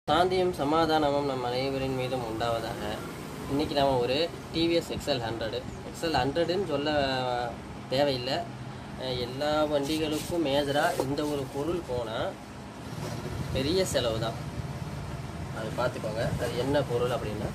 சாந்தியும் சமாதானமும் நம் அனைவரின் மீதும் உண்டாவதாக இன்றைக்கி நாம் ஒரு டிவிஎஸ் எக்ஸல் ஹண்ட்ரடு எக்ஸல் ஹண்ட்ரடுன்னு சொல்ல தேவையில்லை அஹ் எல்லா வண்டிகளுக்கும் மேஜராக இந்த ஒரு பொருள் போனால் பெரிய செலவு தான் அது பார்த்துக்கோங்க அது என்ன பொருள் அப்படின்னா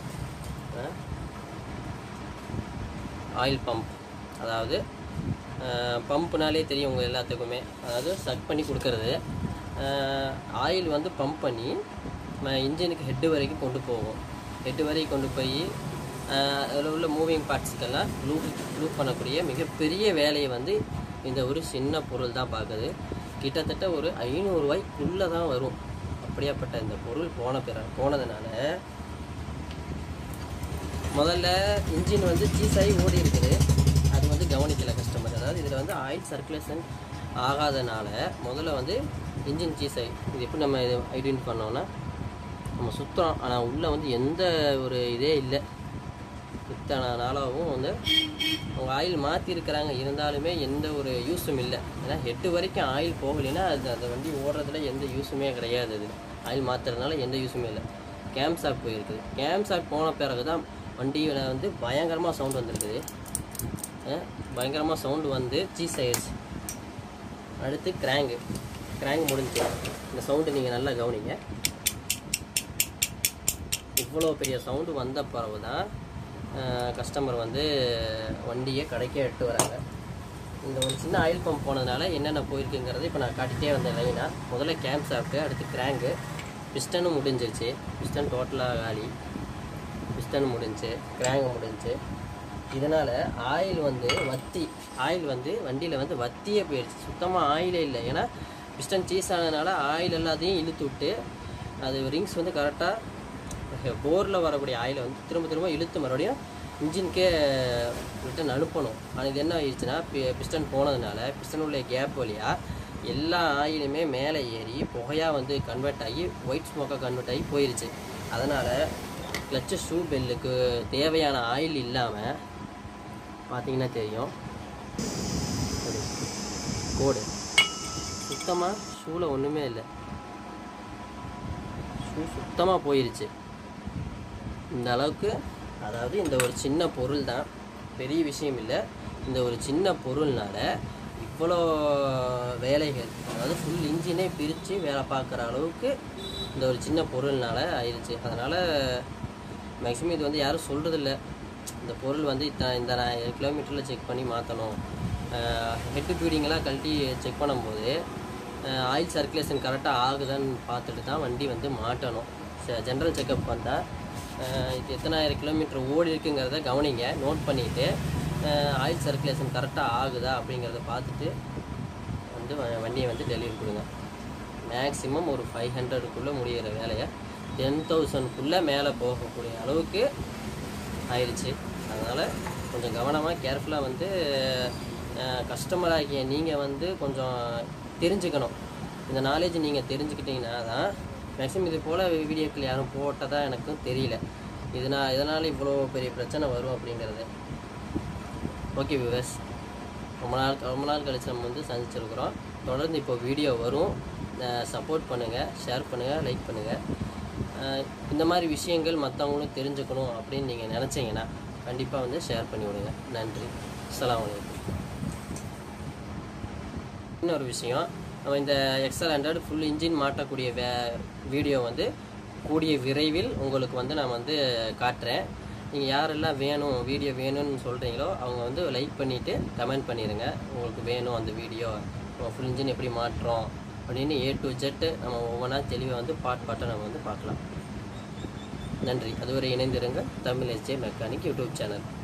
ஆயில் பம்ப் அதாவது பம்ப்னாலே தெரியும் உங்கள் எல்லாத்துக்குமே அதாவது சக் பண்ணி கொடுக்கறது ஆயில் வந்து பம்ப் பண்ணி இன்ஜினுக்கு ஹெட்டு வரைக்கும் கொண்டு போகும் ஹெட்டு வரைக்கும் கொண்டு போய் அதில் உள்ள மூவிங் பார்ட்ஸுக்கெல்லாம் லூப் லூப் பண்ணக்கூடிய மிகப்பெரிய வேலையை வந்து இந்த ஒரு சின்ன பொருள் தான் பார்க்குது கிட்டத்தட்ட ஒரு ஐநூறுரூவாய்க்குள்ளே தான் வரும் அப்படியாப்பட்ட இந்த பொருள் போன பிற போனதுனால முதல்ல இன்ஜின் வந்து சீஸாகி ஓடி இருக்குது அது வந்து கவனிக்கல கஸ்டமர் அதாவது இதில் வந்து ஆயில் சர்க்குலேஷன் ஆகாதனால முதல்ல வந்து இன்ஜின் சீஸாகி இது எப்படி நம்ம இது ஐடென்டி பண்ணோம்னா நம்ம சுற்றுறோம் ஆனால் உள்ளே வந்து எந்த ஒரு இதே இல்லை இத்தனை நாளாகவும் வந்து அவங்க ஆயில் மாற்றிருக்கிறாங்க இருந்தாலுமே எந்த ஒரு யூஸும் இல்லை ஏன்னா எட்டு வரைக்கும் ஆயில் போகலைன்னா அது அந்த வண்டி ஓடுறதுல எந்த யூஸுமே கிடையாது அது ஆயில் மாற்றுறதுனால எந்த யூஸுமே இல்லை கேம் ஷாப் போயிருக்குது கேம் ஷாப் போன பிறகு தான் வண்டியில் வந்து பயங்கரமாக சவுண்ட் வந்திருக்குது அஹ் பயங்கரமாக சவுண்டு வந்து சீஸ் ஆயிடுச்சு அடுத்து கிராங்கு கிராங்க் முடிஞ்சு இந்த சவுண்டு நீங்கள் நல்லா கவனிங்க இவ்வளோ பெரிய சவுண்டு வந்த பிறகு தான் கஸ்டமர் வந்து வண்டியை கடைக்கே எடுத்து வராங்க இந்த ஒரு சின்ன ஆயில் பம்ப் போனதுனால என்னென்ன போயிருக்குங்கிறது இப்போ நான் காட்டிகிட்டே வந்தேன் லைனாக முதல்ல கேம் சாப்பிட்டு அடுத்து கிராங்கு பிஸ்டனும் முடிஞ்சிருச்சு பிஸ்டன் டோட்டலாக காலி பிஸ்டன் முடிஞ்சு கிராங்கு முடிஞ்சு இதனால் ஆயில் வந்து வத்தி ஆயில் வந்து வண்டியில் வந்து வத்தியே போயிடுச்சு சுத்தமாக ஆயிலே இல்லை ஏன்னா பிஸ்டன் சீஸ் ஆனதுனால ஆயில் எல்லாத்தையும் இழுத்து விட்டு அது ரிங்ஸ் வந்து கரெக்டாக போரில் வரக்கூடிய ஆயிலை வந்து திரும்ப திரும்ப இழுத்து மறுபடியும் இன்ஜின்கே ரிட்டன் அனுப்பணும் ஆனால் இது என்ன ஆயிடுச்சுன்னா பிஸ்டன் போனதுனால பிஸ்டன் உள்ள கேப் வழியாக எல்லா ஆயிலுமே மேலே ஏறி புகையாக வந்து கன்வெர்ட் ஆகி ஒயிட் ஸ்மோக்காக கன்வெர்ட் ஆகி போயிருச்சு அதனால் கிளச்சு ஷூ பெல்லுக்கு தேவையான ஆயில் இல்லாமல் பார்த்தீங்கன்னா தெரியும் கோடு சுத்தமாக ஷூவில் ஒன்றுமே இல்லை ஷூ சுத்தமாக போயிருச்சு இந்த அளவுக்கு அதாவது இந்த ஒரு சின்ன பொருள் தான் பெரிய விஷயம் இல்லை இந்த ஒரு சின்ன பொருள்னால இவ்வளோ வேலைகள் அதாவது ஃபுல் இன்ஜினே பிரித்து வேலை பார்க்குற அளவுக்கு இந்த ஒரு சின்ன பொருள்னால ஆயிடுச்சு அதனால் மேக்ஸிமம் இது வந்து யாரும் சொல்கிறதில்ல இந்த பொருள் வந்து இத்தனை இந்த நான் கிலோமீட்டரில் செக் பண்ணி மாற்றணும் ஹெட்டு ஃபீடிங்கெல்லாம் கழட்டி செக் பண்ணும்போது ஆயில் சர்க்குலேஷன் கரெக்டாக ஆகுதான்னு பார்த்துட்டு தான் வண்டி வந்து மாட்டணும் ஜென்ரல் செக்கப் வந்தால் இது எத்தனாயிரம் கிலோமீட்டர் ஓடி இருக்குங்கிறத கவனிங்க நோட் பண்ணிவிட்டு ஆயில் சர்க்குலேஷன் கரெக்டாக ஆகுதா அப்படிங்கிறத பார்த்துட்டு வந்து வ- வண்டியை வந்து டெலிவரி கொடுங்க மேக்ஸிமம் ஒரு ஃபைவ் ஹண்ட்ரடுக்குள்ளே முடிகிற வேலையை டென் தௌசண்ட்குள்ளே மேலே போகக்கூடிய அளவுக்கு ஆயிடுச்சு அதனால் கொஞ்சம் கவனமாக கேர்ஃபுல்லாக வந்து கஸ்டமர் ஆகிய நீங்கள் வந்து கொஞ்சம் தெரிஞ்சுக்கணும் இந்த நாலேஜ் நீங்கள் தெரிஞ்சுக்கிட்டீங்கன்னா தான் மேக்ஸிமம் இது போல் வீடியோக்கள் யாரும் போட்டதா எனக்கும் தெரியல இதனால் இதனால் இவ்வளோ பெரிய பிரச்சனை வரும் அப்படிங்கிறது ஓகே விவஸ் ரொம்ப நாள் ரொம்ப நாள் கழிச்சு நம்ம வந்து சந்திச்சிருக்கிறோம் தொடர்ந்து இப்போ வீடியோ வரும் சப்போர்ட் பண்ணுங்கள் ஷேர் பண்ணுங்கள் லைக் பண்ணுங்கள் இந்த மாதிரி விஷயங்கள் மற்றவங்களும் தெரிஞ்சுக்கணும் அப்படின்னு நீங்கள் நினச்சிங்கன்னா கண்டிப்பாக வந்து ஷேர் பண்ணி விடுங்க நன்றி அஸ்ஸலாமு அலைக்கும் இன்னொரு விஷயம் நம்ம இந்த எக்ஸல் ஹண்ட்ரட் ஃபுல் இன்ஜின் மாட்டக்கூடிய வே வீடியோ வந்து கூடிய விரைவில் உங்களுக்கு வந்து நான் வந்து காட்டுறேன் நீங்கள் யாரெல்லாம் வேணும் வீடியோ வேணும்னு சொல்கிறீங்களோ அவங்க வந்து லைக் பண்ணிவிட்டு கமெண்ட் பண்ணிடுங்க உங்களுக்கு வேணும் அந்த வீடியோ ஃபுல் இன்ஜின் எப்படி மாட்டுறோம் அப்படின்னு ஏ டு ஜெட்டு நம்ம ஒவ்வொன்றா தெளிவாக வந்து பாட் பாட்டை நம்ம வந்து பார்க்கலாம் நன்றி அதுவரை இணைந்திருங்க Tamil SJ mechanic YouTube channel